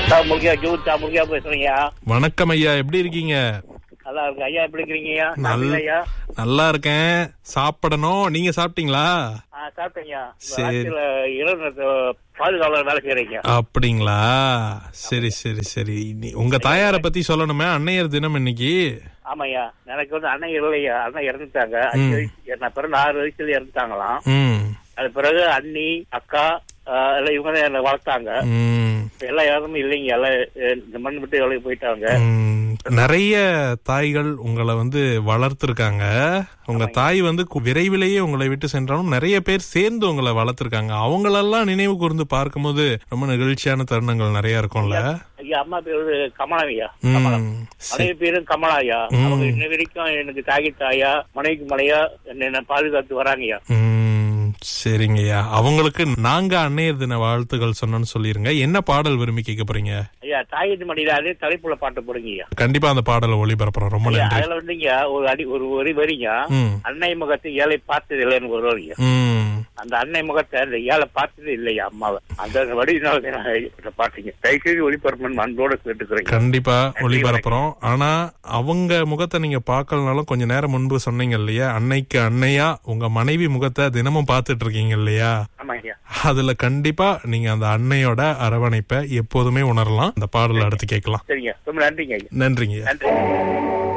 முருகியா ஜூத்தா முருகியா பேசுறீங்க வணக்கம் ஐயா எப்படி இருக்கீங்க நல்லா இருக்கு ஐயா எப்படி இருக்கிறீங்க நல்ல ஐயா நல்லா இருக்கேன் சாப்பிடணும் நீங்க சாப்பிட்டீங்களா ஆ சாப்பிட்டீங்க சரி. இரவு பாதுகாவலர் வேலை செய்யறீங்க அப்படிங்களா சரி சரி சரி நீ- உங்க தாயார பத்தி சொல்லணுமே அன்னையர் தினம் இன்னைக்கு ஆமாய்யா எனக்கு வந்து அண்ணன் இல்லையா அண்ணன் இறந்துட்டாங்க அஞ்சு வயசு நான் பிறந்த ஆறு வயசுல இறந்துட்டாங்களாம் ம் அது பிறகு அண்ணி அக்கா ஆ, எல்லாம் இவங்க தான் என்னை வளர்த்தாங்க ம் இப்ப எல்லா யாருமே இல்லைங்க எல்லாம் அஹ், இந்த மண் விட்டு வேலைக்கு போயிட்டாங்க ம், நிறைய தாய்கள் உங்களை வந்து வளர்த்திருக்காங்க உங்க தாய் வந்து கு- விரைவிலேயே உங்களை விட்டு சென்றாலும் நிறைய பேர் சேர்ந்து உங்களை வளர்த்திருக்காங்க அவங்களெல்லாம் நினைவு கூர்ந்து பார்க்கும்போது ரொம்ப நெகிழ்ச்சியான தருணங்கள் நிறைய இருக்கும்ல ஐயா அம்மா பேர் வந்து கமலாவையா ம் மனைவி பேரும் கமலாயா அவங்க இன்ன வரைக்கும் எனக்கு தாகி தாயா மனைவிக்கு மனையா என்ன பாதுகாத்து வராங்கய்யா ம், சரிங்கய்யா அவங்களுக்கு நாங்க அன்னையர் தின வாழ்த்துக்கள் சொன்னோம்னு சொல்லிருங்க என்ன பாடல் விரும்பி கேட்க போறீங்க ஐயா தாயிட்டு மடியில அதே தலைப்புல பாட்டு போடுங்கய்யா கண்டிப்பா அந்த பாடலை ஒளிபரப்புறோம் ரொம்ப ஐயா, நன்றி அதுல வந்துங்க ஒரு அடி ஒரு வரி வரிங்க ம் அன்னை முகத்தை ஏழை பார்த்தது இல்லைன்னு ஒரு வரிங்க ம் அந்த அன்னை முகத்தை அந்த ஏழை பார்த்தது இல்லையா அம்மாவை அந்த வடினால நான் இந்த பாட்டுங்க தயவுசெய்து ஒளிபரப்பன் அன்போட கேட்டுக்கிறேன் கண்டிப்பா ஒளிபரப்புறோம் ஆனா அவங்க முகத்தை நீங்க பார்க்கலனாலும் கொஞ்ச நேரம் முன்பு சொன்னீங்க இல்லையா அன்னைக்கு அன்னையா உங்க மனைவி முகத்தை தினமும் பார்த்துட்டு இருக்கீங்க இல்லையா ஆமாங்கய்யா அதுல கண்டிப்பா நீங்க அந்த அன்னையோட அரவணைப்பை எப்போதுமே உணரலாம் அந்த பாடலை அடுத்து கேட்கலாம் சரிங்க ரொம்ப நன்றிங்க ஐயா நன்றிங்க நன்றி